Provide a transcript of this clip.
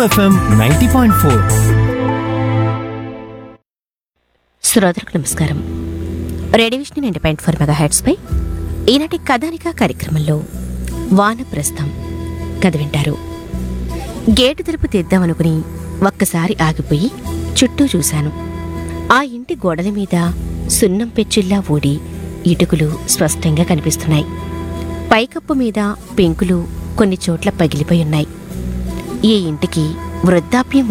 FM ninety point four శ్రోతలకు నమస్కారం radio vision ninety point four mega హెడ్స్పై ఈనాటి కథానిక కార్యక్రమంలో వానప్రస్థం కథ వింటారు గేటు తలుపు తీద్దామనుకుని ఒక్కసారి ఆగిపోయి చుట్టూ చూశాను ఆ ఇంటి గోడల మీద సున్నం పెచ్చిల్లా ఊడి ఇటుకలు స్పష్టంగా కనిపిస్తున్నాయి పైకప్పు మీద పెంకులు కొన్ని చోట్ల పగిలిపోయి ఉన్నాయి ఈ ఇంటికి వృద్ధాప్యం